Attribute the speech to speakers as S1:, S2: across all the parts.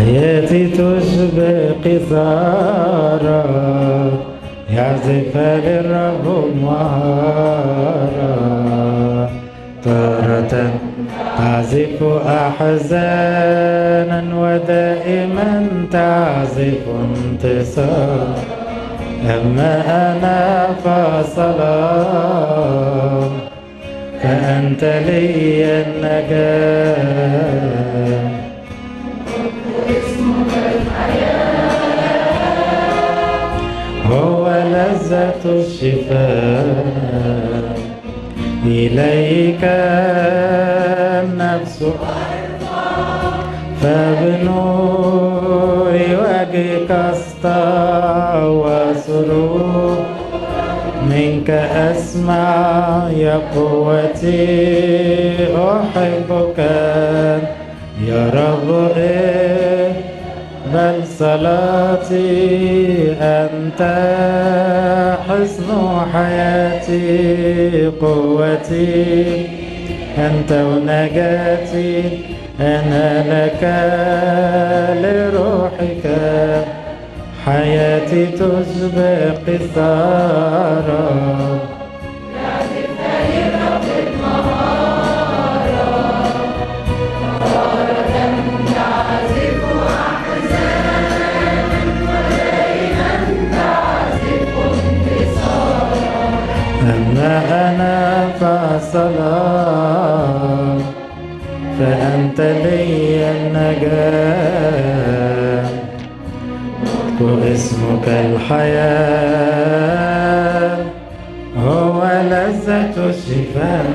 S1: حياتي تشبه قصارى يعزف للرب مهارة تارة تعزف أحزانا ودائما تعزف انتصار أما أنا فصلاة فأنت لي النجاة هو لذة الشفاء إليك النفس فبنور وجهك اسطع وسرور منك أسمع يا قوتي أحبك يا رب اقبل صلاتي أنت حسن حياتي قوتي أنت ونجاتي أنا لك لروحك حياتي تشبه قصارى أما أنا فصلاة فأنت لي النجاة واسمك الحياة هو لذة الشفاء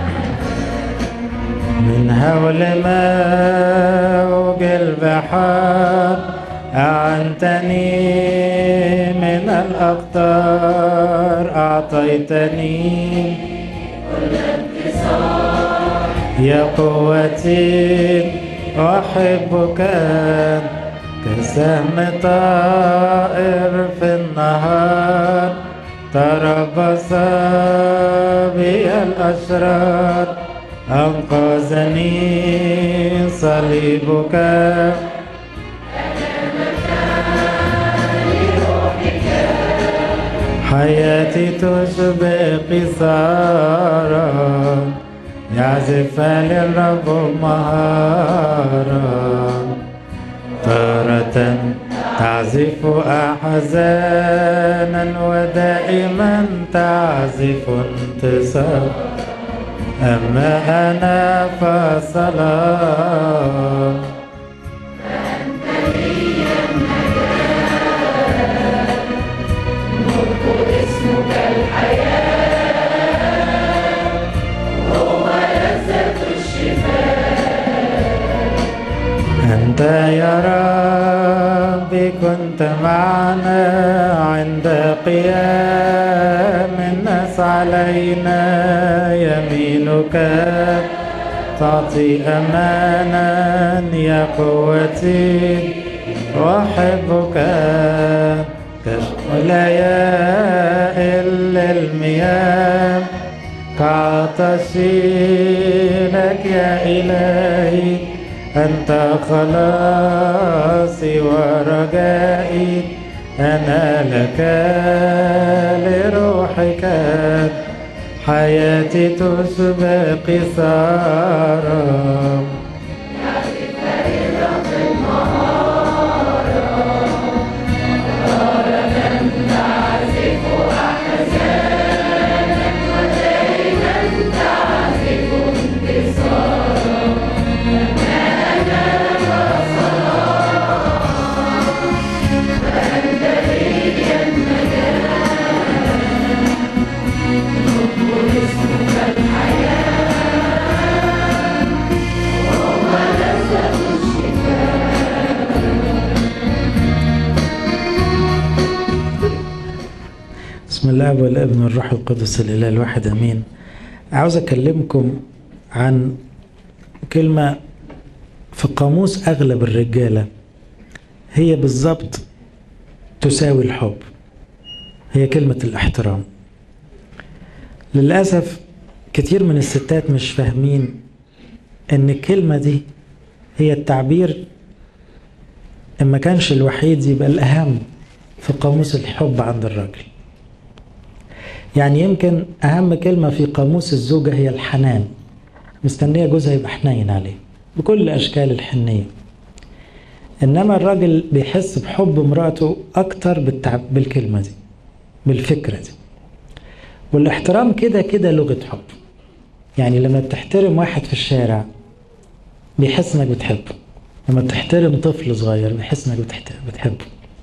S1: من هول موج البحار أعنتني من الأقطار أعطيتني يا قوتي أحبك كسهم طائر في النهار تربص بي الأشرار أنقذني صليبك حياتي تشبه قصارى يعزف للرب مهارة تارة تعزف أحزانا ودائما تعزف انتصار أما أنا فصلاة أنت يا ربي كنت معنا عند قيام الناس علينا يمينك تعطي أمانا يا قوتي أحبك كشف لا يائل المياه كعطشي لك يا إلهي أنت خلاصي ورجائي أنا لك لروحك حياتي تشبه قصارى بسم الله والابن والروح القدس الاله الواحد امين عاوز اكلمكم عن كلمه في قاموس اغلب الرجاله هي بالظبط تساوي الحب هي كلمه الاحترام للاسف كتير من الستات مش فاهمين ان الكلمه دي هي التعبير إن ما كانش الوحيد يبقى الأهم في قاموس الحب عند الراجل يعني يمكن أهم كلمة في قاموس الزوجة هي الحنان مستنية جوزها يبقى حنين عليه بكل أشكال الحنية إنما الراجل بيحس بحب مراته أكتر بالتعب بالكلمة دي بالفكرة دي والاحترام كده كده لغة حب يعني لما بتحترم واحد في الشارع بيحس انك بتحبه لما بتحترم طفل صغير بيحس انك بتحبه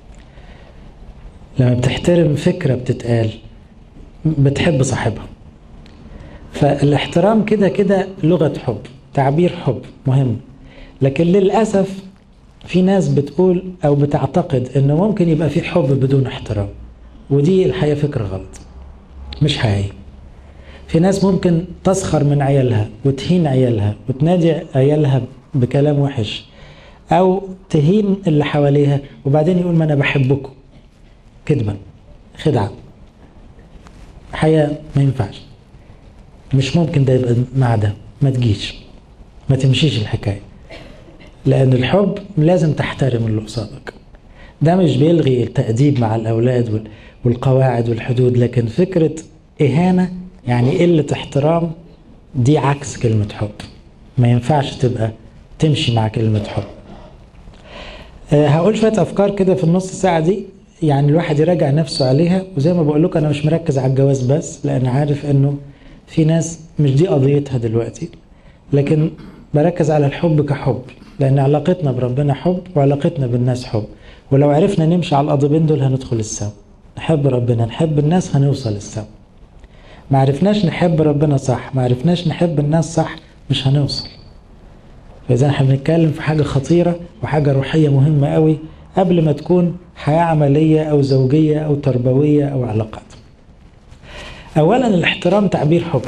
S1: لما بتحترم فكرة بتتقال بتحب صاحبها فالاحترام كده كده لغة حب تعبير حب مهم لكن للأسف في ناس بتقول أو بتعتقد إنه ممكن يبقى في حب بدون احترام ودي الحقيقة فكرة غلط مش حقيقي في ناس ممكن تسخر من عيالها وتهين عيالها وتنادي عيالها بكلام وحش أو تهين اللي حواليها وبعدين يقول ما أنا بحبكم كذبة خدعة حقيقة ما ينفعش مش ممكن ده يبقى مع ده ما تجيش ما تمشيش الحكاية لأن الحب لازم تحترم اللي قصادك ده مش بيلغي التأديب مع الأولاد والقواعد والحدود لكن فكرة إهانة يعني قلة احترام دي عكس كلمة حب ما ينفعش تبقى تمشي مع كلمة حب أه هقول شوية أفكار كده في النص ساعة دي يعني الواحد يراجع نفسه عليها وزي ما بقول لكم أنا مش مركز على الجواز بس لأن عارف إنه في ناس مش دي قضيتها دلوقتي لكن بركز على الحب كحب لأن علاقتنا بربنا حب وعلاقتنا بالناس حب ولو عرفنا نمشي على القضيبين دول هندخل السما نحب ربنا نحب الناس هنوصل السما ما عرفناش نحب ربنا صح ما عرفناش نحب الناس صح مش هنوصل فإذا احنا بنتكلم في حاجة خطيرة وحاجة روحية مهمة قوي قبل ما تكون حياة عملية أو زوجية أو تربوية أو علاقات أولا الاحترام تعبير حب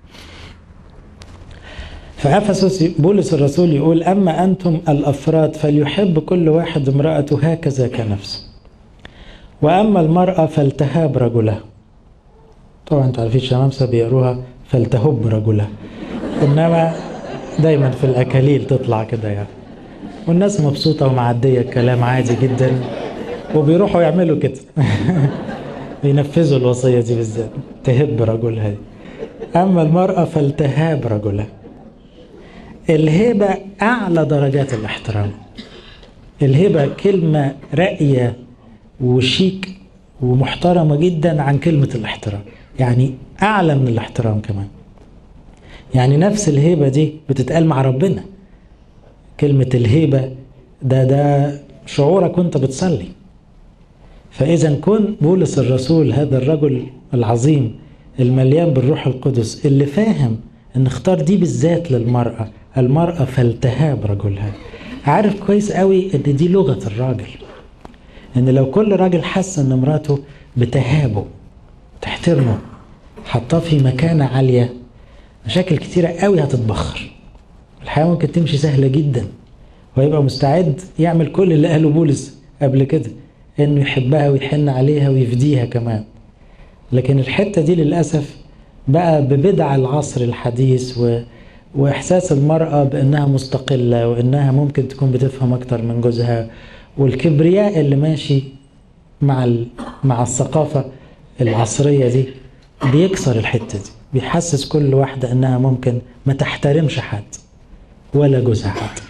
S1: في أفسس بولس الرسول يقول أما أنتم الأفراد فليحب كل واحد امرأته هكذا كنفسه وأما المرأة فلتهاب رجلها طبعا انتوا عارفين شمامسة بيقروها فلتهب رجلها إنما دايما في الأكاليل تطلع كده يعني والناس مبسوطة ومعدية الكلام عادي جدا وبيروحوا يعملوا كده بينفذوا الوصية دي بالذات تهب رجلها دي أما المرأة فلتهاب رجلها الهبة أعلى درجات الاحترام الهبة كلمة راقية وشيك ومحترمة جدا عن كلمة الاحترام يعني أعلى من الاحترام كمان يعني نفس الهبة دي بتتقال مع ربنا كلمة الهبة ده ده شعورك وانت بتصلي فإذا كون بولس الرسول هذا الرجل العظيم المليان بالروح القدس اللي فاهم ان اختار دي بالذات للمرأة المرأة فالتهاب رجلها عارف كويس قوي ان دي لغة الراجل ان لو كل راجل حس ان مراته بتهابه تحترمه حطاه في مكانة عالية مشاكل كتيرة قوي هتتبخر الحياة ممكن تمشي سهلة جدا ويبقى مستعد يعمل كل اللي قاله بولس قبل كده انه يحبها ويحن عليها ويفديها كمان لكن الحتة دي للأسف بقى ببدع العصر الحديث و... واحساس المرأة بانها مستقلة وانها ممكن تكون بتفهم اكتر من جوزها والكبرياء اللي ماشي مع ال... مع الثقافة العصرية دي بيكسر الحتة دي بيحسس كل واحدة انها ممكن ما تحترمش حد ولا جوزها حتى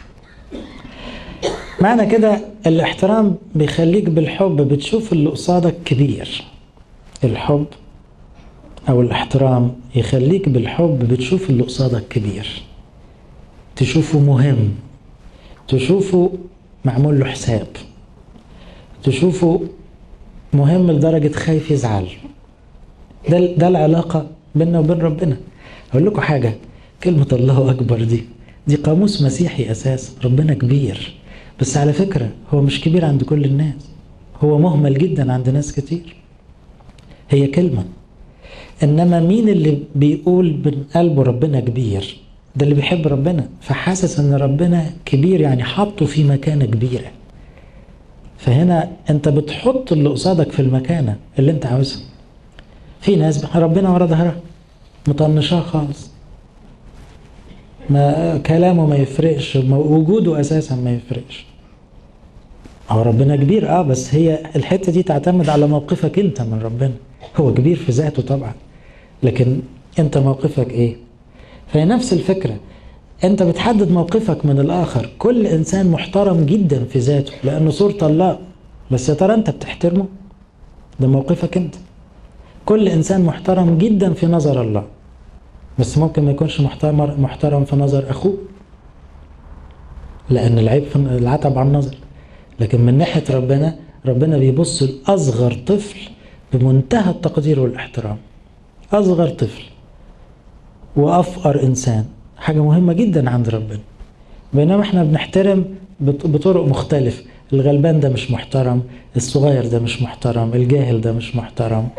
S1: معنى كده الاحترام بيخليك بالحب بتشوف اللي قصادك كبير الحب او الاحترام يخليك بالحب بتشوف اللي قصادك كبير تشوفه مهم تشوفه معمول له حساب تشوفه مهم لدرجة خايف يزعل ده ده العلاقة بيننا وبين ربنا أقول لكم حاجة كلمة الله أكبر دي دي قاموس مسيحي أساس ربنا كبير بس على فكرة هو مش كبير عند كل الناس هو مهمل جدا عند ناس كتير هي كلمة إنما مين اللي بيقول من قلبه ربنا كبير ده اللي بيحب ربنا فحاسس ان ربنا كبير يعني حطه في مكانة كبيرة فهنا انت بتحط اللي قصادك في المكانة اللي انت عاوزها في ناس ربنا ورا ظهرها مطنشاه خالص ما كلامه ما يفرقش وجوده اساسا ما يفرقش هو ربنا كبير اه بس هي الحته دي تعتمد على موقفك انت من ربنا هو كبير في ذاته طبعا لكن انت موقفك ايه فهي نفس الفكره انت بتحدد موقفك من الاخر كل انسان محترم جدا في ذاته لانه صورة الله بس يا ترى انت بتحترمه ده موقفك انت كل انسان محترم جدا في نظر الله بس ممكن ما يكونش محترم محترم في نظر اخوه لان العيب في العتب على النظر لكن من ناحيه ربنا ربنا بيبص لاصغر طفل بمنتهى التقدير والاحترام اصغر طفل وافقر انسان حاجه مهمه جدا عند ربنا بينما احنا بنحترم بطرق مختلفه الغلبان ده مش محترم الصغير ده مش محترم الجاهل ده مش محترم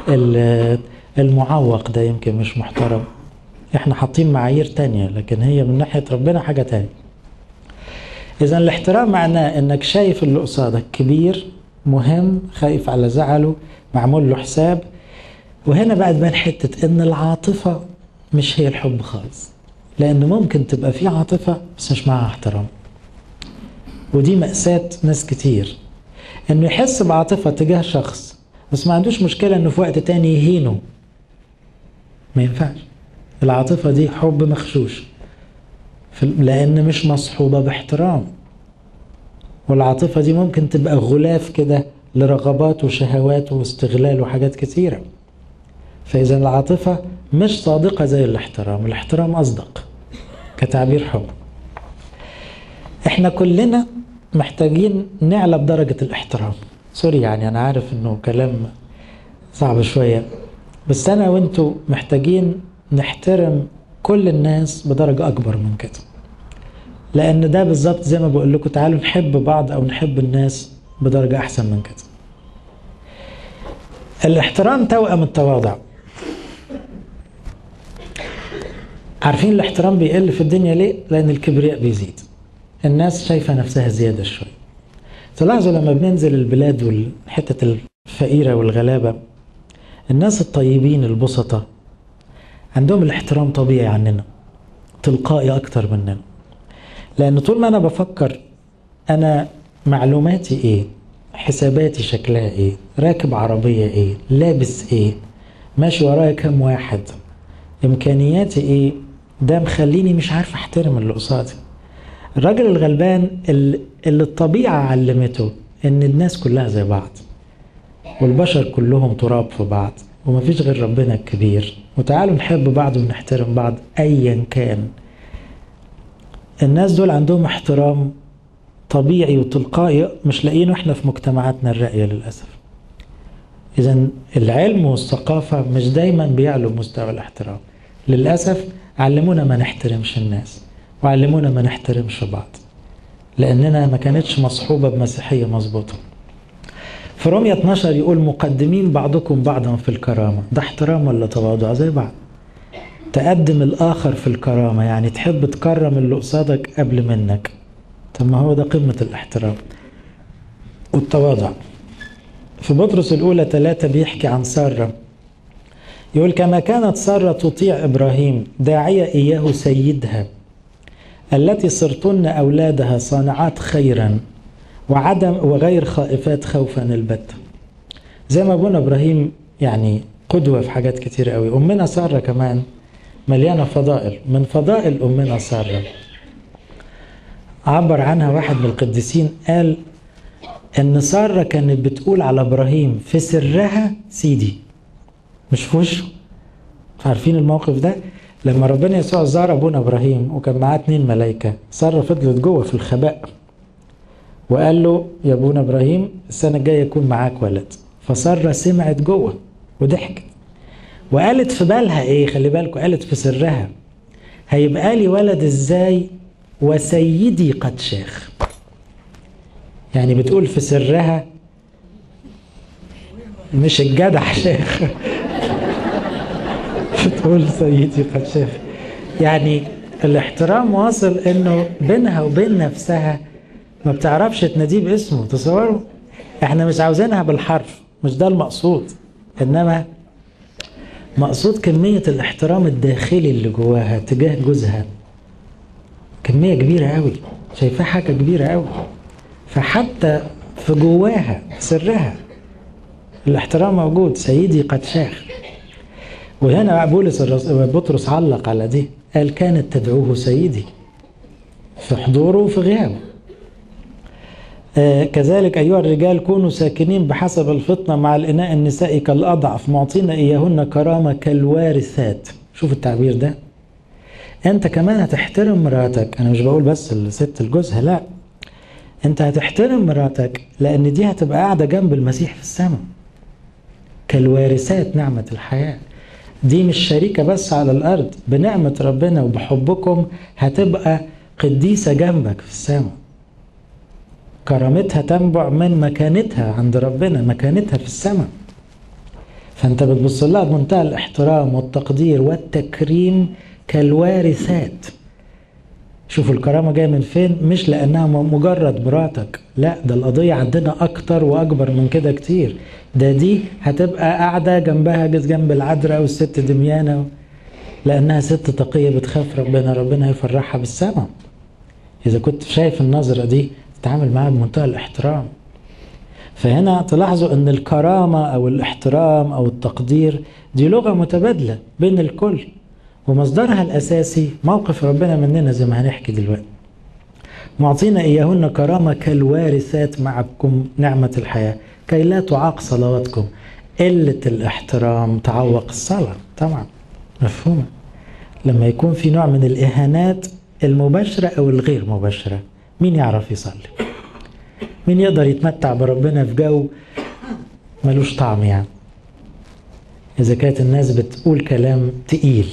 S1: المعوق ده يمكن مش محترم احنا حاطين معايير تانية لكن هي من ناحية ربنا حاجة تانية إذا الاحترام معناه إنك شايف اللي قصادك كبير مهم خايف على زعله معمول له حساب وهنا بقى تبان حتة إن العاطفة مش هي الحب خالص لأن ممكن تبقى في عاطفة بس مش معاها احترام ودي مأساة ناس كتير إنه يحس بعاطفة تجاه شخص بس ما عندوش مشكلة إنه في وقت تاني يهينه ما ينفعش العاطفة دي حب مخشوش لأن مش مصحوبة باحترام والعاطفة دي ممكن تبقى غلاف كده لرغبات وشهوات واستغلال وحاجات كتيرة فإذا العاطفة مش صادقة زي الاحترام الاحترام أصدق كتعبير حب احنا كلنا محتاجين نعلى بدرجة الاحترام سوري يعني أنا عارف إنه كلام صعب شوية بس أنا وأنتوا محتاجين نحترم كل الناس بدرجة أكبر من كده لأن ده بالظبط زي ما بقول لكم تعالوا نحب بعض أو نحب الناس بدرجة أحسن من كده الاحترام توأم التواضع عارفين الاحترام بيقل في الدنيا ليه؟ لأن الكبرياء بيزيد الناس شايفة نفسها زيادة شوية تلاحظوا لما بننزل البلاد والحتة الفقيرة والغلابة الناس الطيبين البسطة عندهم الاحترام طبيعي عننا تلقائي أكتر مننا لأن طول ما أنا بفكر أنا معلوماتي إيه حساباتي شكلها إيه راكب عربية إيه لابس إيه ماشي ورايا كام واحد إمكانياتي إيه ده مخليني مش عارف أحترم اللي قصادي الراجل الغلبان اللي الطبيعة علمته إن الناس كلها زي بعض والبشر كلهم تراب في بعض ومفيش غير ربنا الكبير وتعالوا نحب بعض ونحترم بعض ايا كان الناس دول عندهم احترام طبيعي وتلقائي مش لاقيينه احنا في مجتمعاتنا الراقية للأسف إذا العلم والثقافة مش دايما بيعلوا مستوى الاحترام للأسف علمونا ما نحترمش الناس وعلمونا ما نحترمش بعض لأننا ما كانتش مصحوبة بمسيحية مظبوطة في رومية 12 يقول مقدمين بعضكم بعضا في الكرامة ده احترام ولا تواضع زي بعض تقدم الآخر في الكرامة يعني تحب تكرم اللي قصادك قبل منك طب ما هو ده قمة الاحترام والتواضع في بطرس الأولى ثلاثة بيحكي عن سارة يقول كما كانت سارة تطيع إبراهيم داعية إياه سيدها التي صرتن أولادها صانعات خيرا وعدم وغير خائفات خوفا البتة زي ما ابونا ابراهيم يعني قدوه في حاجات كتير قوي امنا ساره كمان مليانه فضائل من فضائل امنا ساره عبر عنها واحد من القديسين قال ان ساره كانت بتقول على ابراهيم في سرها سيدي مش في وشه عارفين الموقف ده لما ربنا يسوع زار ابونا ابراهيم وكان معاه اتنين ملائكه ساره فضلت جوه في الخباء وقال له يا ابونا ابراهيم السنه الجايه يكون معاك ولد فساره سمعت جوه وضحكت وقالت في بالها ايه خلي بالكم قالت في سرها هيبقى لي ولد ازاي وسيدي قد شاخ يعني بتقول في سرها مش الجدع شيخ بتقول سيدي قد شاخ يعني الاحترام واصل انه بينها وبين نفسها ما بتعرفش تناديه باسمه تصوروا احنا مش عاوزينها بالحرف مش ده المقصود انما مقصود كمية الاحترام الداخلي اللي جواها تجاه جوزها كمية كبيرة قوي شايفاه حاجة كبيرة قوي فحتى في جواها سرها الاحترام موجود سيدي قد شاخ وهنا بولس بطرس علق على دي قال كانت تدعوه سيدي في حضوره وفي غيابه آه كذلك أيها الرجال كونوا ساكنين بحسب الفطنة مع الإناء النسائي كالأضعف معطين إياهن كرامة كالوارثات شوف التعبير ده أنت كمان هتحترم مراتك أنا مش بقول بس الست الجوزها لا أنت هتحترم مراتك لأن دي هتبقى قاعدة جنب المسيح في السماء كالوارثات نعمة الحياة دي مش شريكة بس على الأرض بنعمة ربنا وبحبكم هتبقى قديسة جنبك في السماء كرامتها تنبع من مكانتها عند ربنا مكانتها في السماء فانت بتبص لها بمنتهى الاحترام والتقدير والتكريم كالوارثات شوفوا الكرامة جاية من فين مش لأنها مجرد مراتك لا ده القضية عندنا أكتر وأكبر من كده كتير ده دي هتبقى قاعدة جنبها جنب العذراء والست دميانة لأنها ست تقية بتخاف ربنا ربنا هيفرحها بالسماء إذا كنت شايف النظرة دي تتعامل معاها بمنتهى الاحترام فهنا تلاحظوا ان الكرامة او الاحترام او التقدير دي لغة متبادلة بين الكل ومصدرها الاساسي موقف ربنا مننا زي ما هنحكي دلوقتي معطينا اياهن كرامة كالوارثات معكم نعمة الحياة كي لا تعاق صلواتكم قلة الاحترام تعوق الصلاة طبعا مفهومة لما يكون في نوع من الاهانات المباشرة او الغير مباشرة مين يعرف يصلي مين يقدر يتمتع بربنا في جو ملوش طعم يعني إذا كانت الناس بتقول كلام تقيل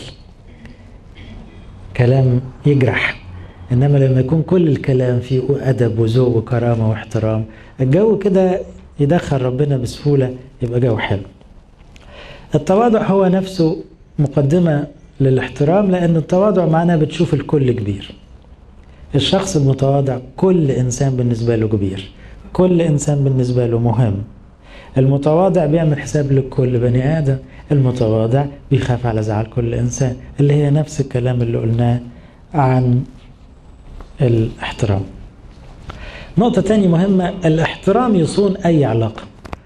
S1: كلام يجرح إنما لما يكون كل الكلام فيه أدب وذوق وكرامة واحترام الجو كده يدخل ربنا بسهولة يبقى جو حلو التواضع هو نفسه مقدمة للاحترام لأن التواضع معناه بتشوف الكل كبير الشخص المتواضع كل إنسان بالنسبة له كبير كل إنسان بالنسبة له مهم المتواضع بيعمل حساب لكل بني آدم المتواضع بيخاف على زعل كل إنسان اللي هي نفس الكلام اللي قلناه عن الاحترام نقطة تانية مهمة الاحترام يصون أي علاقة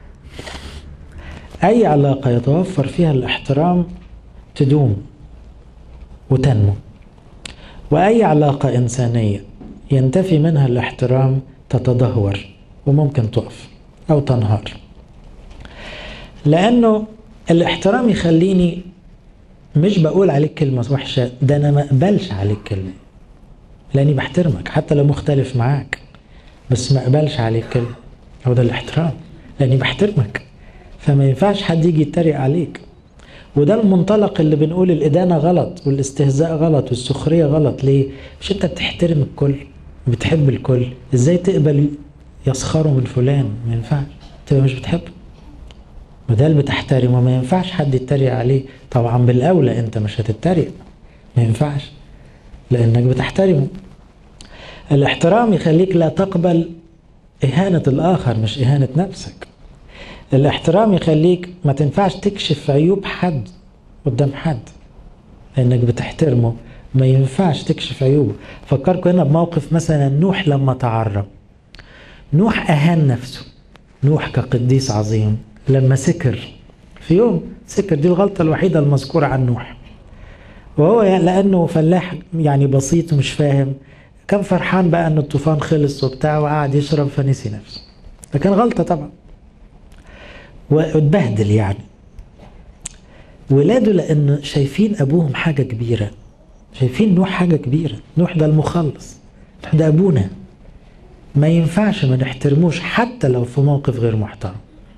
S1: أي علاقة يتوفر فيها الاحترام تدوم وتنمو وأي علاقة إنسانية ينتفي منها الاحترام تتدهور وممكن تقف أو تنهار لأنه الاحترام يخليني مش بقول عليك كلمة وحشة ده أنا ما أقبلش عليك كلمة لأني بحترمك حتى لو مختلف معاك بس ما أقبلش عليك كلمة هو ده الاحترام لأني بحترمك فما ينفعش حد يجي يتريق عليك وده المنطلق اللي بنقول الإدانة غلط والاستهزاء غلط والسخرية غلط ليه؟ مش أنت بتحترم الكل بتحب الكل إزاي تقبل يسخروا من فلان ما ينفعش تبقى مش بتحبه بدل بتحترمه ما ينفعش حد يتريق عليه طبعا بالأولى أنت مش هتتريق ما ينفعش لأنك بتحترمه الاحترام يخليك لا تقبل إهانة الآخر مش إهانة نفسك الاحترام يخليك ما تنفعش تكشف عيوب حد قدام حد لانك بتحترمه ما ينفعش تكشف عيوبه فكركم هنا بموقف مثلا نوح لما تعرب نوح اهان نفسه نوح كقديس عظيم لما سكر في يوم سكر دي الغلطة الوحيدة المذكورة عن نوح وهو يعني لأنه فلاح يعني بسيط ومش فاهم كان فرحان بقى أن الطوفان خلص وبتاع وقعد يشرب فنسي نفسه ده كان غلطة طبعا واتبهدل يعني ولاده لان شايفين ابوهم حاجه كبيره شايفين نوح حاجه كبيره نوح ده المخلص نوح ده ابونا ما ينفعش ما نحترموش حتى لو في موقف غير محترم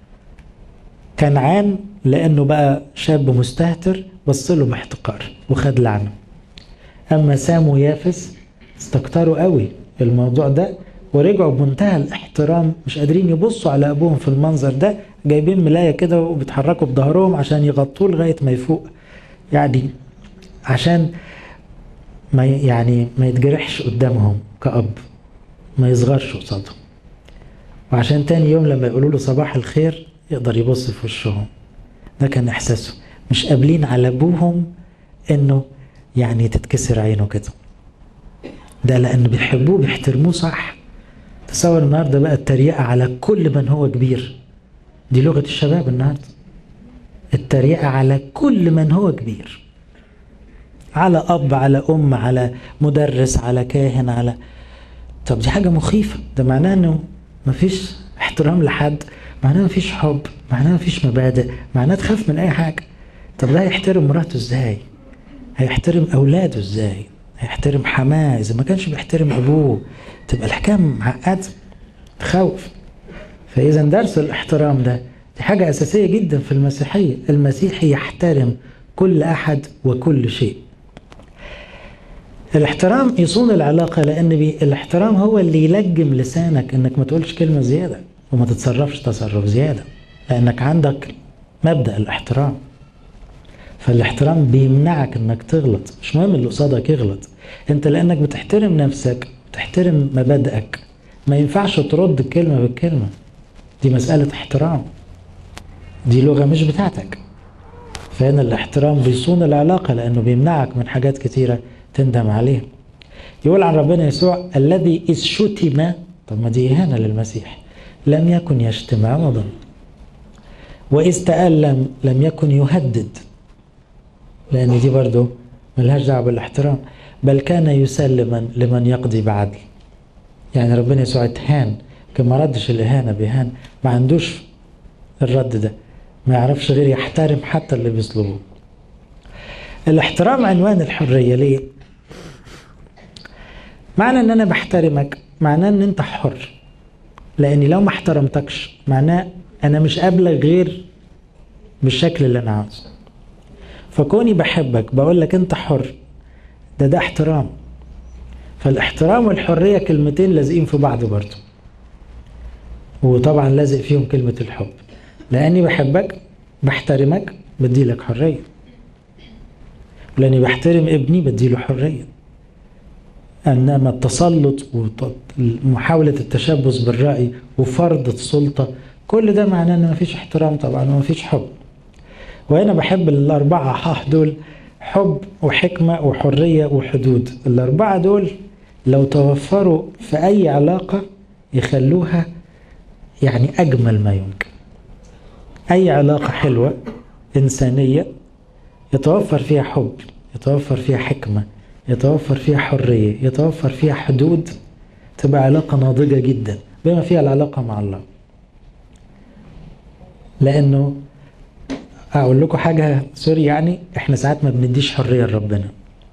S1: كنعان لانه بقى شاب مستهتر بص له باحتقار وخد لعنه اما سام ويافس استكتروا قوي الموضوع ده ورجعوا بمنتهى الاحترام مش قادرين يبصوا على ابوهم في المنظر ده جايبين ملايه كده وبيتحركوا بظهرهم عشان يغطوه لغايه ما يفوق يعني عشان ما يعني ما يتجرحش قدامهم كأب ما يصغرش قصادهم وعشان تاني يوم لما يقولوا له صباح الخير يقدر يبص في وشهم ده كان احساسه مش قابلين على ابوهم انه يعني تتكسر عينه كده ده لان بيحبوه بيحترموه صح تصور النهارده بقى التريقة على كل من هو كبير دي لغة الشباب النهارده التريقة على كل من هو كبير على أب على أم على مدرس على كاهن على طب دي حاجة مخيفة ده معناه إنه مفيش احترام لحد معناه مفيش حب معناه مفيش مبادئ معناه تخاف من أي حاجة طب ده هيحترم مراته إزاي؟ هيحترم أولاده إزاي؟ هيحترم حماه إذا ما كانش بيحترم أبوه تبقى الحكاية معقدة تخوف فإذا درس الاحترام ده دي حاجة أساسية جدا في المسيحية المسيحي يحترم كل أحد وكل شيء الاحترام يصون العلاقة لأن بي الاحترام هو اللي يلجم لسانك إنك ما تقولش كلمة زيادة وما تتصرفش تصرف زيادة لأنك عندك مبدأ الاحترام فالاحترام بيمنعك إنك تغلط مش مهم اللي قصادك يغلط أنت لأنك بتحترم نفسك بتحترم مبادئك ما ينفعش ترد الكلمة بالكلمة دي مسألة احترام دي لغة مش بتاعتك فهنا الاحترام بيصون العلاقة لأنه بيمنعك من حاجات كتيرة تندم عليها يقول عن ربنا يسوع الذي إذ شتم طب ما دي إهانة للمسيح لم يكن يشتم عوضا وإذ تألم لم يكن يهدد لأن دي برضه ملهاش دعوة بالاحترام بل كان يسلما لمن يقضي بعدل يعني ربنا يسوع اتهان كان ما ردش الإهانة بإهانة ما عندوش الرد ده ما يعرفش غير يحترم حتى اللي بيصلبوه الاحترام عنوان الحرية ليه؟ معنى ان انا بحترمك معناه ان انت حر لاني لو ما احترمتكش معناه انا مش قابلك غير بالشكل اللي انا عاوزه فكوني بحبك بقول لك انت حر ده ده احترام فالاحترام والحرية كلمتين لازقين في بعض برضه وطبعا لازق فيهم كلمة الحب لاني بحبك بحترمك بدي لك حرية لاني بحترم ابني بدي له حرية انما التسلط ومحاولة التشبث بالرأي وفرض السلطة كل ده معناه ان مفيش احترام طبعا ومفيش حب وهنا بحب الاربعة حاح دول حب وحكمة وحرية وحدود الاربعة دول لو توفروا في اي علاقة يخلوها يعني اجمل ما يمكن اي علاقة حلوة انسانية يتوفر فيها حب يتوفر فيها حكمة يتوفر فيها حرية يتوفر فيها حدود تبقى علاقة ناضجة جدا بما فيها العلاقة مع الله لأنه أقول لكم حاجة سوري يعني إحنا ساعات ما بنديش حرية لربنا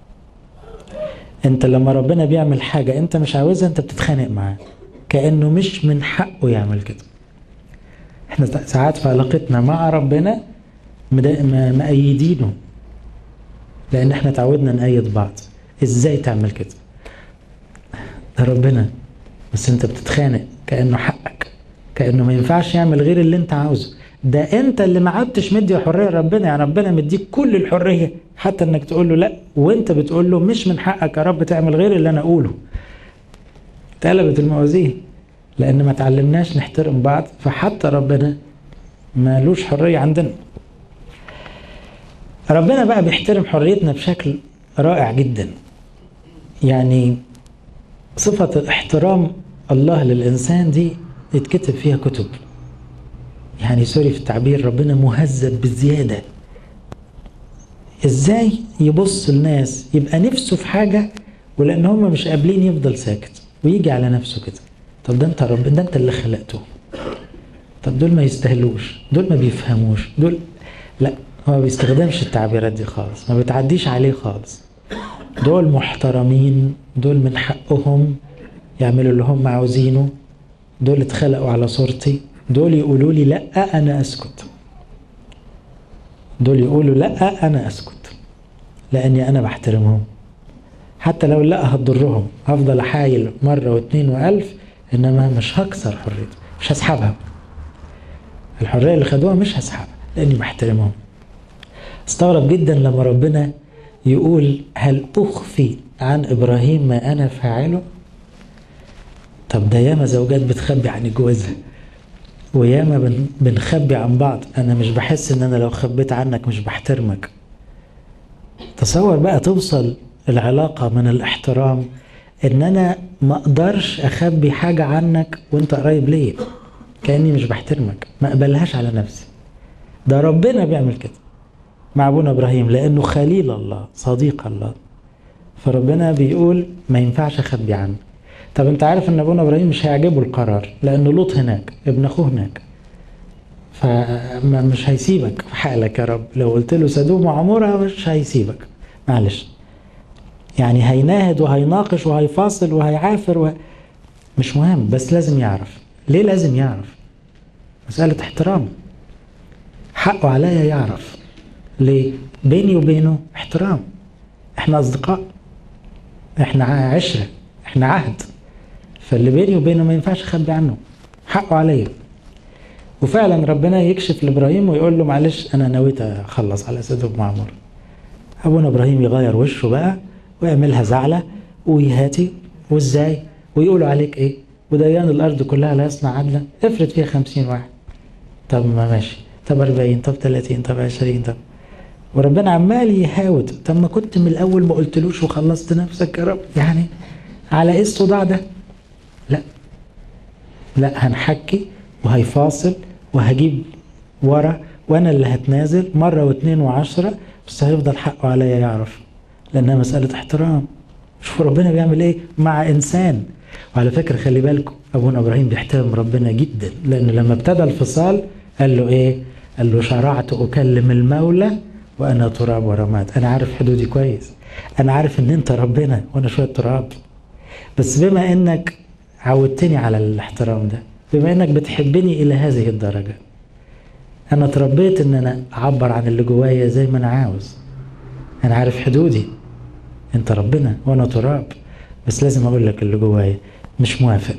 S1: أنت لما ربنا بيعمل حاجة أنت مش عاوزها أنت بتتخانق معاه كأنه مش من حقه يعمل كده إحنا ساعات في علاقتنا مع ربنا مأيدينه لأن إحنا تعودنا نأيد بعض ازاي تعمل كده ده ربنا بس انت بتتخانق كانه حقك كانه ما ينفعش يعمل غير اللي انت عاوزه ده انت اللي ما عدتش مدي حريه لربنا يعني ربنا مديك كل الحريه حتى انك تقول له لا وانت بتقول له مش من حقك يا رب تعمل غير اللي انا اقوله اتقلبت الموازين لان ما تعلمناش نحترم بعض فحتى ربنا مالوش حريه عندنا ربنا بقى بيحترم حريتنا بشكل رائع جدا يعني صفة احترام الله للإنسان دي يتكتب فيها كتب يعني سوري في التعبير ربنا مهذب بزيادة ازاي يبص الناس يبقى نفسه في حاجة ولأن هم مش قابلين يفضل ساكت ويجي على نفسه كده طب ده انت رب ده انت اللي خلقته طب دول ما يستاهلوش دول ما بيفهموش دول لا هو ما بيستخدمش التعبيرات دي خالص ما بتعديش عليه خالص دول محترمين دول من حقهم يعملوا اللي هم عاوزينه دول اتخلقوا على صورتي دول يقولوا لي لا انا اسكت دول يقولوا لا انا اسكت لاني انا بحترمهم حتى لو لا هتضرهم هفضل احايل مره واثنين والف انما مش هكسر حريتي مش هسحبها الحريه اللي خدوها مش هسحبها لاني بحترمهم استغرب جدا لما ربنا يقول هل أخفي عن إبراهيم ما أنا فاعله طب ده ياما زوجات بتخبي عن جوازها وياما بنخبي عن بعض أنا مش بحس إن أنا لو خبيت عنك مش بحترمك تصور بقى توصل العلاقة من الاحترام ان انا ما اقدرش اخبي حاجة عنك وانت قريب ليا كأني مش بحترمك ما اقبلهاش على نفسي ده ربنا بيعمل كده مع ابونا ابراهيم لانه خليل الله صديق الله فربنا بيقول ما ينفعش اخبي عنه طب انت عارف ان ابونا ابراهيم مش هيعجبه القرار لان لوط هناك ابن اخوه هناك فمش هيسيبك في حالك يا رب لو قلت له سدوم وعمورة مش هيسيبك معلش يعني هيناهد وهيناقش وهيفاصل وهيعافر و... مش مهم بس لازم يعرف ليه لازم يعرف مسألة احترام حقه عليا يعرف ليه بيني وبينه احترام احنا اصدقاء احنا عشرة احنا عهد فاللي بيني وبينه ما ينفعش اخبي عنه حقه عليا وفعلا ربنا يكشف لابراهيم ويقول له معلش انا نويت اخلص على سدوم وعمر ابونا ابراهيم يغير وشه بقى ويعملها زعله ويهاتي وازاي ويقولوا عليك ايه وديان الارض كلها لا يصنع عدلا افرض فيها خمسين واحد طب ما ماشي طب 40 طب 30 طب 20 طب وربنا عمال يهاود طب ما كنت من الاول ما قلتلوش وخلصت نفسك يا رب يعني على ايه الصداع ده لا لا هنحكي وهيفاصل وهجيب ورا وانا اللي هتنازل مره واثنين وعشرة بس هيفضل حقه عليا يعرف لانها مساله احترام شوفوا ربنا بيعمل ايه مع انسان وعلى فكره خلي بالكم ابونا ابراهيم بيحترم ربنا جدا لانه لما ابتدى الفصال قال له ايه قال له شرعت اكلم المولى وانا تراب ورماد انا عارف حدودي كويس انا عارف ان انت ربنا وانا شويه تراب بس بما انك عودتني على الاحترام ده بما انك بتحبني الى هذه الدرجه انا اتربيت ان انا اعبر عن اللي جوايا زي ما انا عاوز انا عارف حدودي انت ربنا وانا تراب بس لازم اقول لك اللي جوايا مش موافق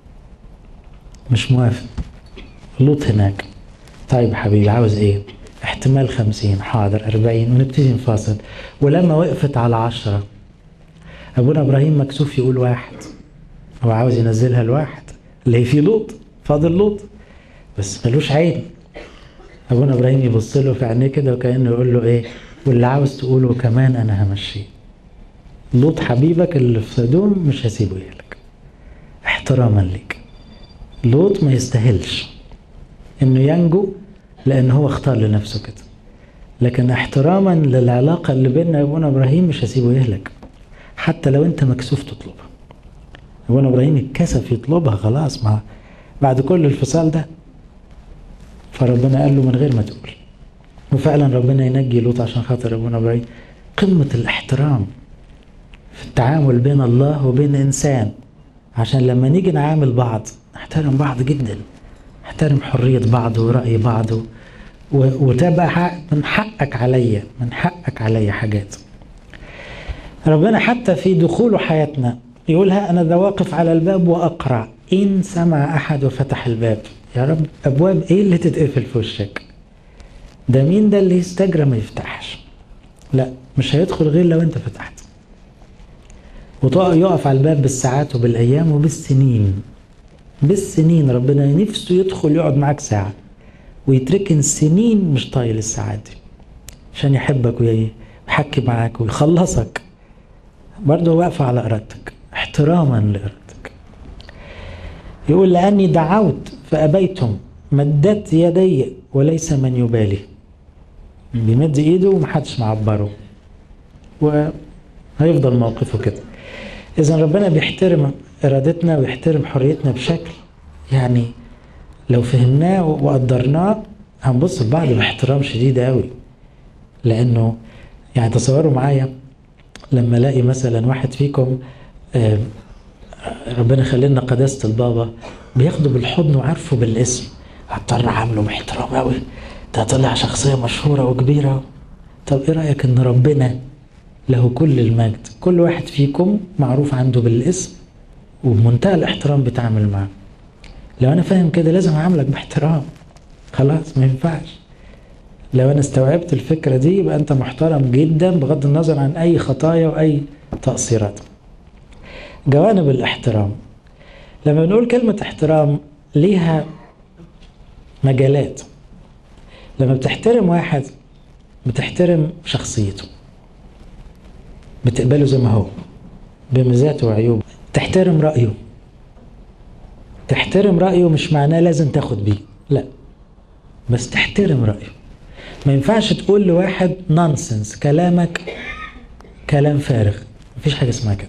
S1: مش موافق لوط هناك طيب حبيبي عاوز ايه احتمال خمسين حاضر أربعين ونبتدي نفاصل ولما وقفت على عشرة أبونا إبراهيم مكسوف يقول واحد هو عاوز ينزلها لواحد اللي هي في لوط فاضل لوط بس ملوش عين أبونا إبراهيم يبص له في عينيه كده وكأنه يقول له إيه واللي عاوز تقوله كمان أنا همشيه لوط حبيبك اللي في سدوم مش هسيبه يهلك احتراما ليك لوط ما يستاهلش انه ينجو لان هو اختار لنفسه كده لكن احتراما للعلاقه اللي بيننا ابونا ابراهيم مش هسيبه يهلك حتى لو انت مكسوف تطلبها ابونا ابراهيم اتكسف يطلبها خلاص ما بعد كل الفصال ده فربنا قال له من غير ما تقول وفعلا ربنا ينجي لوط عشان خاطر ابونا ابراهيم قمه الاحترام في التعامل بين الله وبين انسان عشان لما نيجي نعامل بعض نحترم بعض جدا نحترم حرية بعض ورأي بعض وتبقى حق من حقك عليا من حقك عليا حاجات ربنا حتى في دخوله حياتنا يقولها أنا ذا واقف على الباب وأقرأ إن سمع أحد وفتح الباب يا رب أبواب إيه اللي تتقفل في وشك ده مين ده اللي يستجرى ما يفتحش لا مش هيدخل غير لو أنت فتحت ويقف على الباب بالساعات وبالأيام وبالسنين بالسنين ربنا نفسه يدخل يقعد معاك ساعة ويتركن سنين مش طايل الساعات دي عشان يحبك ويحكي معاك ويخلصك برضه واقفة على إرادتك احتراما لإرادتك يقول لأني دعوت فأبيتم مدت يدي وليس من يبالي بيمد ايده ومحدش معبره وهيفضل موقفه كده اذا ربنا بيحترم ارادتنا ويحترم حريتنا بشكل يعني لو فهمناه وقدرناه هنبص لبعض باحترام شديد قوي لانه يعني تصوروا معايا لما الاقي مثلا واحد فيكم ربنا خلينا قداسه البابا بياخده بالحضن وعارفه بالاسم هضطر عامله باحترام قوي ده طلع شخصيه مشهوره وكبيره طب ايه رايك ان ربنا له كل المجد كل واحد فيكم معروف عنده بالاسم وبمنتهى الاحترام بتعامل معاه لو انا فاهم كده لازم اعاملك باحترام خلاص ما ينفعش لو انا استوعبت الفكرة دي يبقى انت محترم جدا بغض النظر عن اي خطايا واي تقصيرات جوانب الاحترام لما بنقول كلمة احترام ليها مجالات لما بتحترم واحد بتحترم شخصيته بتقبله زي ما هو بمزاته وعيوبه تحترم رأيه تحترم رأيه مش معناه لازم تاخد بيه لا بس تحترم رأيه ما ينفعش تقول لواحد نونسنس كلامك كلام فارغ مفيش حاجة اسمها كده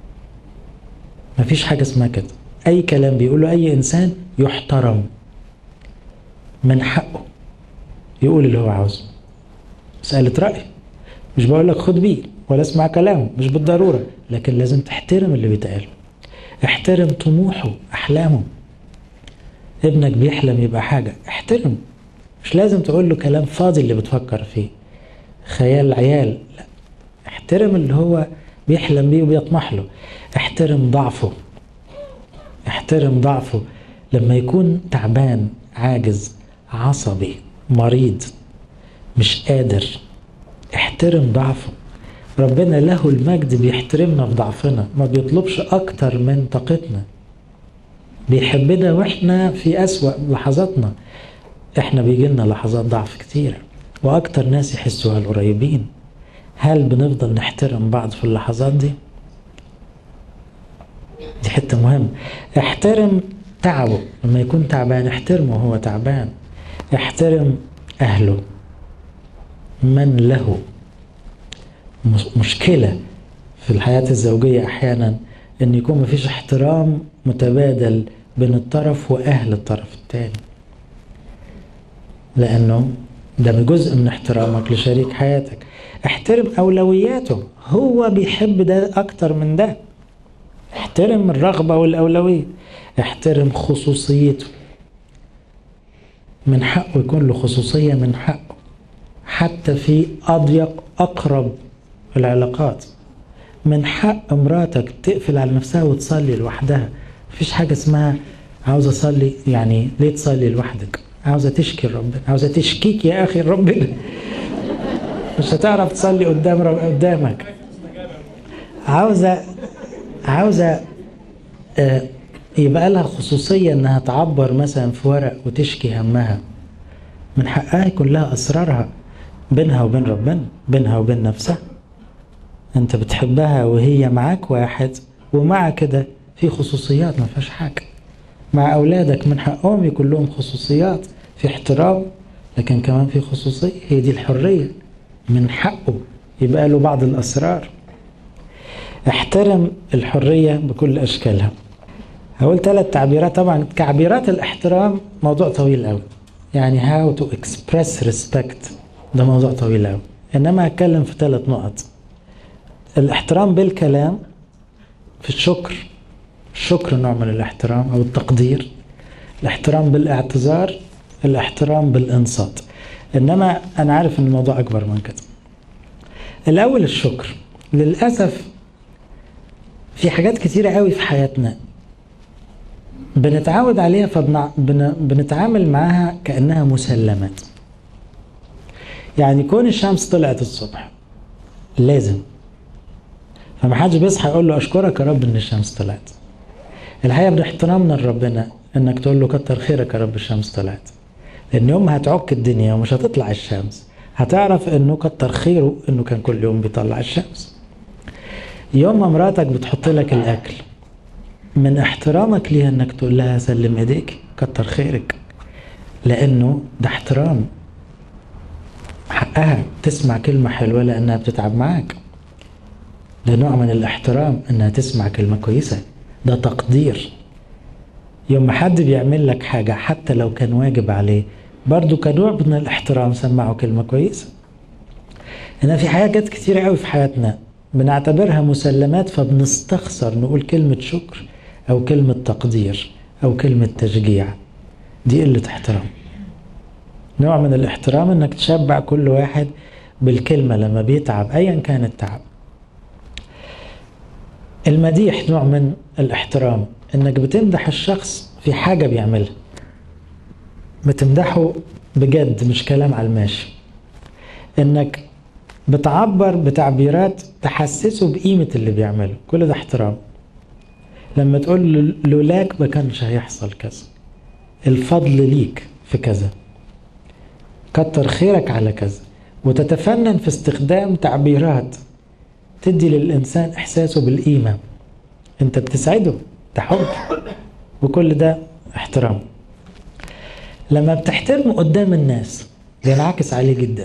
S1: مفيش حاجة اسمها كده أي كلام بيقوله أي إنسان يحترم من حقه يقول اللي هو عاوزه مسألة رأي مش بقول لك خد بيه ولا اسمع كلامه مش بالضرورة لكن لازم تحترم اللي بيتقال احترم طموحه أحلامه ابنك بيحلم يبقى حاجة احترم مش لازم تقول له كلام فاضي اللي بتفكر فيه خيال عيال لا احترم اللي هو بيحلم بيه وبيطمح له احترم ضعفه احترم ضعفه لما يكون تعبان عاجز عصبي مريض مش قادر احترم ضعفه ربنا له المجد بيحترمنا في ضعفنا ما بيطلبش اكتر من طاقتنا بيحبنا واحنا في اسوأ لحظاتنا احنا بيجي لنا لحظات ضعف كتيرة واكتر ناس يحسوها القريبين هل بنفضل نحترم بعض في اللحظات دي دي حتة مهمة احترم تعبه لما يكون تعبان احترمه وهو تعبان احترم اهله من له مشكلة في الحياة الزوجية أحيانا أن يكون مفيش احترام متبادل بين الطرف وأهل الطرف الثاني لأنه ده جزء من احترامك لشريك حياتك احترم أولوياته هو بيحب ده أكتر من ده احترم الرغبة والأولوية احترم خصوصيته من حقه يكون له خصوصية من حقه حتى في أضيق أقرب العلاقات من حق مراتك تقفل على نفسها وتصلي لوحدها مفيش حاجة اسمها عاوزة أصلي يعني ليه تصلي لوحدك عاوزة تشكي ربنا عاوزة تشكيك يا أخي ربنا مش هتعرف تصلي قدام رب... قدامك عاوزة عاوزة آه يبقى لها خصوصية انها تعبر مثلا في ورق وتشكي همها من حقها يكون لها اسرارها بينها وبين ربنا بينها وبين نفسها انت بتحبها وهي معاك واحد ومع كده في خصوصيات ما فيهاش حاجة مع اولادك من حقهم يكون لهم خصوصيات في احترام لكن كمان في خصوصية هي دي الحرية من حقه يبقى له بعض الاسرار احترم الحرية بكل اشكالها هقول ثلاث تعبيرات طبعا تعبيرات الاحترام موضوع طويل قوي يعني how to express respect ده موضوع طويل قوي انما هتكلم في ثلاث نقط الاحترام بالكلام في الشكر الشكر نوع من الاحترام او التقدير الاحترام بالاعتذار الاحترام بالانصات انما انا عارف ان الموضوع اكبر من كده الاول الشكر للاسف في حاجات كتيرة قوي في حياتنا بنتعود عليها فبنتعامل معاها كأنها مسلمات يعني كون الشمس طلعت الصبح لازم فمحدش بيصحى يقول له اشكرك يا رب ان الشمس طلعت الحقيقه باحترامنا لربنا انك تقول له كتر خيرك يا رب الشمس طلعت لان يوم هتعك الدنيا ومش هتطلع الشمس هتعرف انه كتر خيره انه كان كل يوم بيطلع الشمس يوم ما مراتك بتحط لك الاكل من احترامك ليها انك تقول لها سلم ايديك كتر خيرك لانه ده احترام حقها تسمع كلمة حلوة لأنها بتتعب معاك ده نوع من الاحترام إنها تسمع كلمة كويسة ده تقدير يوم ما حد بيعمل لك حاجة حتى لو كان واجب عليه برضو كنوع من الاحترام سمعه كلمة كويسة هنا في حاجات كتيرة قوي في حياتنا بنعتبرها مسلمات فبنستخسر نقول كلمة شكر أو كلمة تقدير أو كلمة تشجيع دي قلة احترام نوع من الاحترام انك تشبع كل واحد بالكلمة لما بيتعب ايا كان التعب المديح نوع من الاحترام انك بتمدح الشخص في حاجة بيعملها بتمدحه بجد مش كلام على الماشي انك بتعبر بتعبيرات تحسسه بقيمة اللي بيعمله كل ده احترام لما تقول لولاك ما كانش هيحصل كذا الفضل ليك في كذا كتر خيرك على كذا وتتفنن في استخدام تعبيرات تدي للإنسان إحساسه بالقيمة انت بتسعده ده حب وكل ده احترام لما بتحترمه قدام الناس بينعكس عليه جدا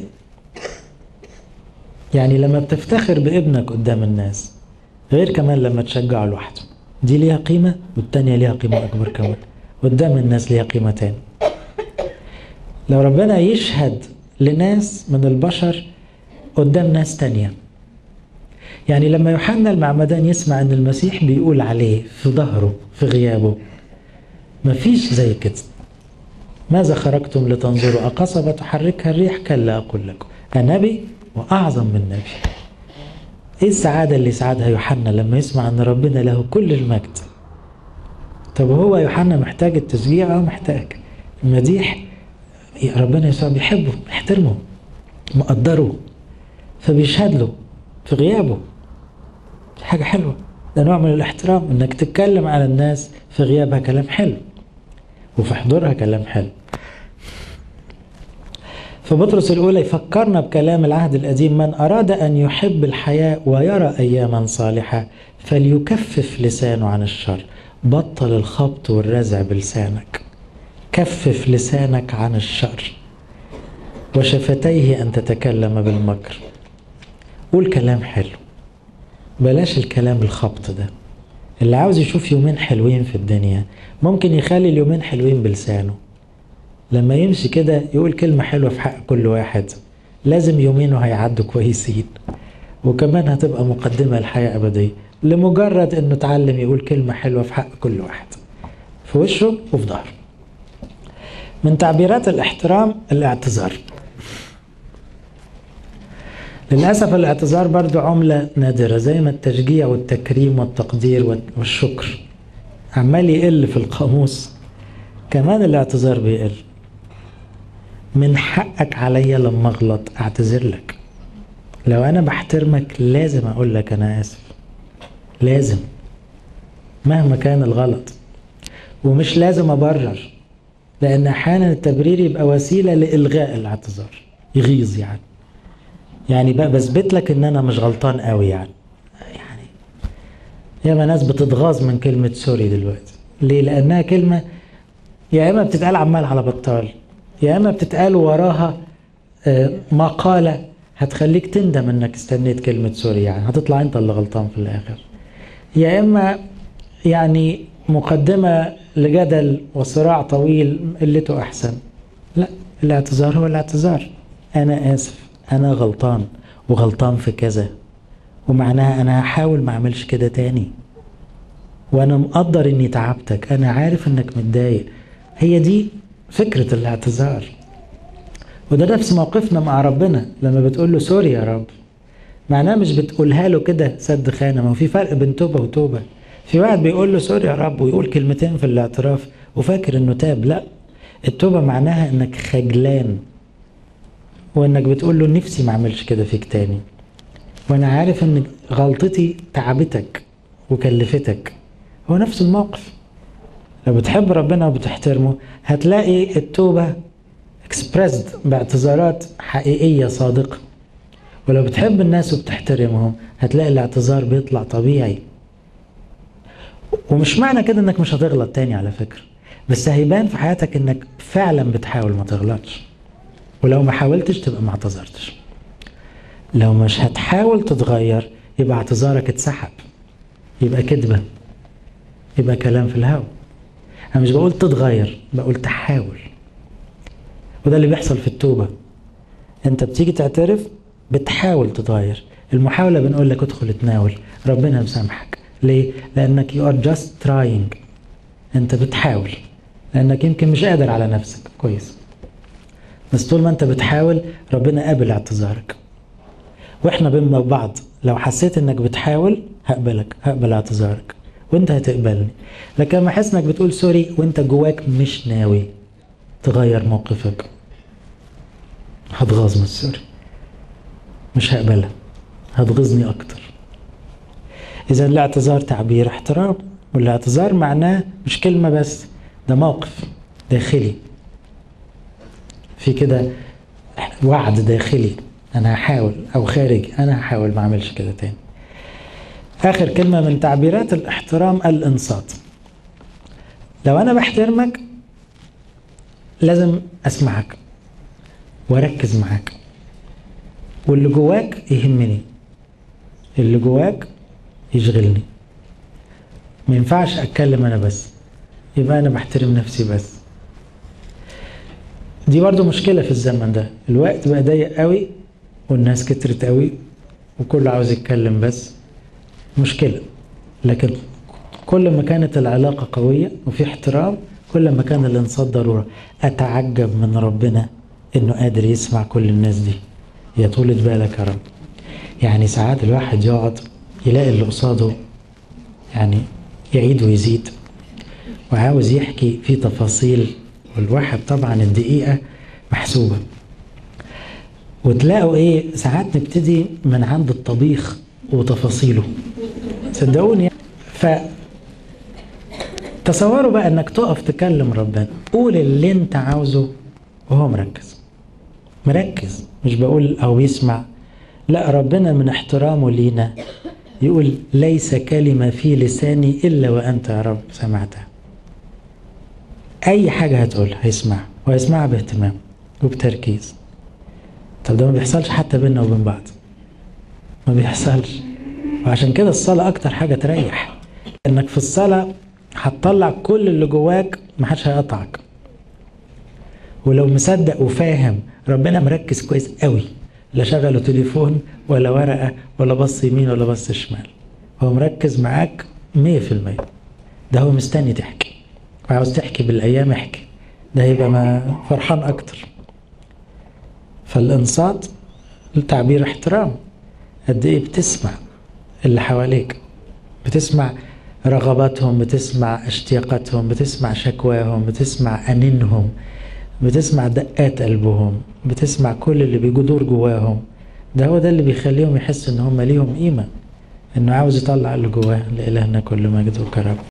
S1: يعني لما بتفتخر بابنك قدام الناس غير كمان لما تشجعه لوحده دي ليها قيمة والتانية ليها قيمة أكبر كمان قدام الناس ليها قيمة تاني لو ربنا يشهد لناس من البشر قدام ناس تانية يعني لما يوحنا المعمدان يسمع ان المسيح بيقول عليه في ظهره في غيابه مفيش زي كده ماذا خرجتم لتنظروا أقصبة تحركها الريح كلا أقول لكم النبي وأعظم من نبي إيه السعادة اللي سعدها يوحنا لما يسمع أن ربنا له كل المجد طب هو يوحنا محتاج التشجيع أو محتاج المديح ربنا يسوع بيحبه يحترمه مقدره فبيشهد له في غيابه دي حاجة حلوة ده نوع من الاحترام انك تتكلم على الناس في غيابها كلام حلو وفي حضورها كلام حلو فبطرس الأولى يفكرنا بكلام العهد القديم من أراد أن يحب الحياة ويرى أياما صالحة فليكفف لسانه عن الشر بطل الخبط والرزع بلسانك كفف لسانك عن الشر وشفتيه أن تتكلم بالمكر قول كلام حلو بلاش الكلام الخبط ده اللي عاوز يشوف يومين حلوين في الدنيا ممكن يخلي اليومين حلوين بلسانه لما يمشي كده يقول كلمة حلوة في حق كل واحد لازم يومينه هيعدوا كويسين وكمان هتبقى مقدمة لحياة أبدية لمجرد انه اتعلم يقول كلمة حلوة في حق كل واحد في وشه وفي ظهره من تعبيرات الاحترام الاعتذار للأسف الاعتذار برضو عملة نادرة زي ما التشجيع والتكريم والتقدير والشكر عمال يقل في القاموس كمان الاعتذار بيقل من حقك عليا لما اغلط اعتذر لك لو انا بحترمك لازم اقول لك انا اسف لازم مهما كان الغلط ومش لازم ابرر لان احيانا التبرير يبقى وسيله لالغاء الاعتذار يغيظ يعني يعني بقى بثبت لك ان انا مش غلطان قوي يعني يعني ياما ناس بتتغاظ من كلمه سوري دلوقتي ليه لانها كلمه يا اما بتتقال عمال على بطال يا اما بتتقال وراها مقاله هتخليك تندم انك استنيت كلمه سوري يعني هتطلع انت اللي غلطان في الاخر يا اما يعني مقدمه لجدل وصراع طويل قلته احسن لا الاعتذار هو الاعتذار انا اسف انا غلطان وغلطان في كذا ومعناها انا هحاول ما اعملش كده تاني وانا مقدر اني تعبتك انا عارف انك متضايق هي دي فكرة الاعتذار وده نفس موقفنا مع ربنا لما بتقول له سوري يا رب معناه مش بتقولها له كده سد خانة ما هو في فرق بين توبة وتوبة في واحد بيقول له سوري يا رب ويقول كلمتين في الاعتراف وفاكر انه تاب لا التوبة معناها انك خجلان وانك بتقول له نفسي ما اعملش كده فيك تاني وانا عارف ان غلطتي تعبتك وكلفتك هو نفس الموقف لو بتحب ربنا وبتحترمه هتلاقي التوبة اكسبرسد باعتذارات حقيقية صادقة ولو بتحب الناس وبتحترمهم هتلاقي الاعتذار بيطلع طبيعي ومش معنى كده انك مش هتغلط تاني على فكرة بس هيبان في حياتك انك فعلا بتحاول ما تغلطش ولو ما حاولتش تبقى ما اعتذرتش لو مش هتحاول تتغير يبقى اعتذارك اتسحب يبقى كذبة يبقى كلام في الهوا انا مش بقول تتغير بقول تحاول وده اللي بيحصل في التوبة انت بتيجي تعترف بتحاول تتغير المحاولة بنقول لك ادخل اتناول ربنا مسامحك ليه؟ لانك you are just trying انت بتحاول لانك يمكن مش قادر على نفسك كويس بس طول ما انت بتحاول ربنا قابل اعتذارك واحنا بين بعض لو حسيت انك بتحاول هقبلك هقبل اعتذارك وانت هتقبلني لكن لما احس انك بتقول سوري وانت جواك مش ناوي تغير موقفك هتغاظ من السوري مش هقبلها هتغيظني اكتر اذا الاعتذار تعبير احترام والاعتذار معناه مش كلمة بس ده موقف داخلي في كده وعد داخلي انا هحاول او خارج انا هحاول ما اعملش كده تاني آخر كلمة من تعبيرات الاحترام الإنصات لو أنا بحترمك لازم أسمعك وأركز معاك واللي جواك يهمني اللي جواك يشغلني ما ينفعش أتكلم أنا بس يبقى أنا بحترم نفسي بس دي برضو مشكلة في الزمن ده الوقت بقى ضيق قوي والناس كترت قوي وكله عاوز يتكلم بس مشكلة لكن كل ما كانت العلاقة قوية وفي احترام كل ما كان الانصات ضرورة أتعجب من ربنا إنه قادر يسمع كل الناس دي يا طولة بالك يا رب يعني ساعات الواحد يقعد يلاقي اللي قصاده يعني يعيد ويزيد وعاوز يحكي في تفاصيل والواحد طبعا الدقيقة محسوبة وتلاقوا ايه ساعات نبتدي من عند الطبيخ وتفاصيله صدقوني ف تصوروا بقى انك تقف تكلم ربنا قول اللي انت عاوزه وهو مركز مركز مش بقول او بيسمع لا ربنا من احترامه لينا يقول ليس كلمة في لساني إلا وأنت يا رب سمعتها أي حاجة هتقولها هيسمعها وهيسمعها باهتمام وبتركيز طب ده ما بيحصلش حتى بيننا وبين بعض ما بيحصلش وعشان كده الصلاة أكتر حاجة تريح إنك في الصلاة هتطلع كل اللي جواك محدش هيقطعك ولو مصدق وفاهم ربنا مركز كويس قوي لا شغله تليفون ولا ورقة ولا بص يمين ولا بص شمال هو مركز معاك مية في المية ده هو مستني تحكي وعاوز تحكي بالأيام احكي ده هيبقى ما فرحان أكتر فالإنصات تعبير احترام قد إيه بتسمع اللي حواليك بتسمع رغباتهم بتسمع اشتياقاتهم بتسمع شكواهم بتسمع أنينهم بتسمع دقات قلبهم بتسمع كل اللي بيدور جواهم ده هو ده اللي بيخليهم يحسوا ان هم ليهم قيمه انه عاوز يطلع اللي جواه لإلهنا كل مجد وكرم